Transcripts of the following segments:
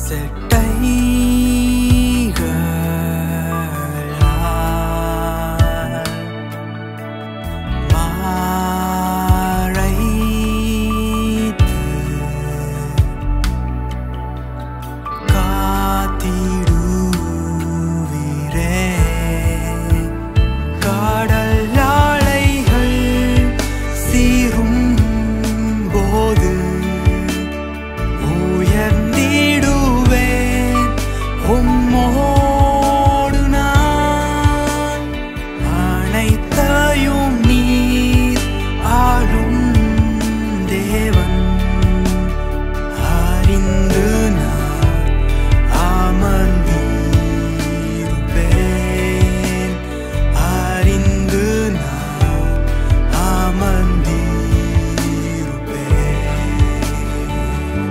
செட்டைகளால் மாரைத்து காத்திடுவீரே கடல் அலைகள் சீரும் போது உயர்ந்திடுவேன் உம்மோடு நான் அனைத்தையும் நீர் ஆளும் தேவன் அறிந்து நான் அமர்ந்திருப்பேன் அறிந்து நான் அமர்ந்திருப்பேன்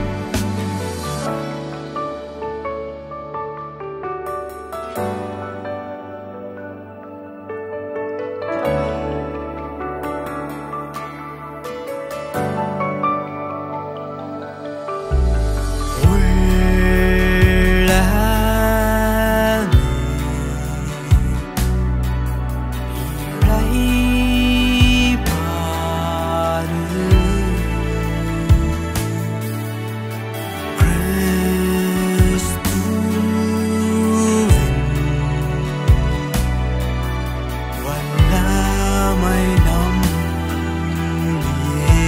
வல்லமை நம்பியே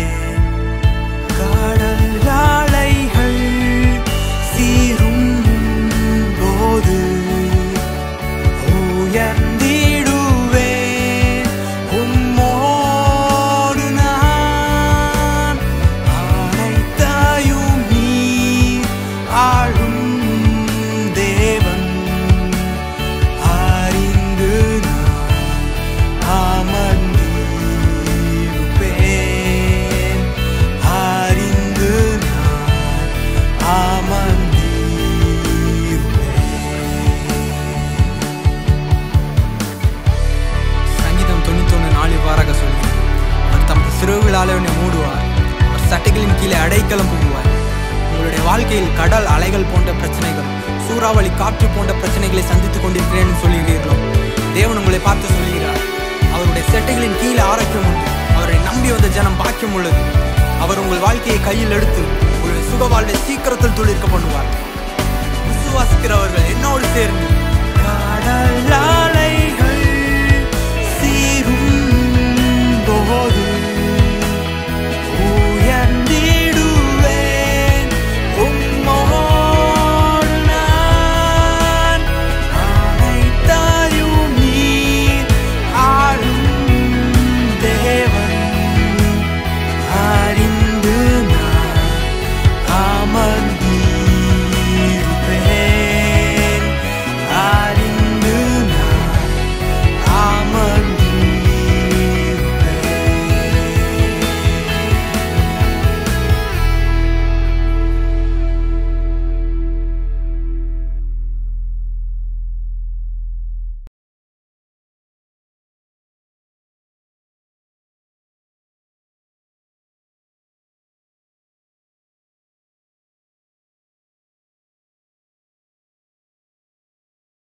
கடல் அலைகள் சீரும் போது உயர்ந்திடுவேன் உம்மோடு நான் அனைத்தையும் நீர் ஆளும் தேவன் அறிந்து நான் அமர்ந்திருப்பேன் அறிந்து நான் அமர்ந்திருப்பேன் சங்கீதம் தொண்ணூத்தொன்று நாலு வாராக சொல்கிறார் அவர் தமது சிறுவிழாலே உன்னை மூடுவார் அவர் சட்டைகளின் கீழே அடைக்கலம் புகுவார் உங்களுடைய வாழ்க்கையில் கடல் அலைகள் போன்ற பிரச்சனைகள் சூறாவளி காற்று போன்ற பிரச்சனைகளை சந்தித்துக் கொண்டிருக்கிறேன் சொல்லுகிறீர்களோ தேவன் உங்களை பார்த்து சொல்லுகிறார் அவருடைய செட்டைகளின் கீழே ஆரோக்கியம் உண்டு அவரை நம்பி வந்த ஜனம் பாக்கியம் உள்ளது அவர் உங்கள் வாழ்க்கையை கையில் எடுத்து உங்களுடைய சுக வாழ்வை சீக்கிரத்தில் துளிர்க்க பண்ணுவார் விசுவாசிக்கிறவர்கள் என்னோடு சேர்ந்து கடல்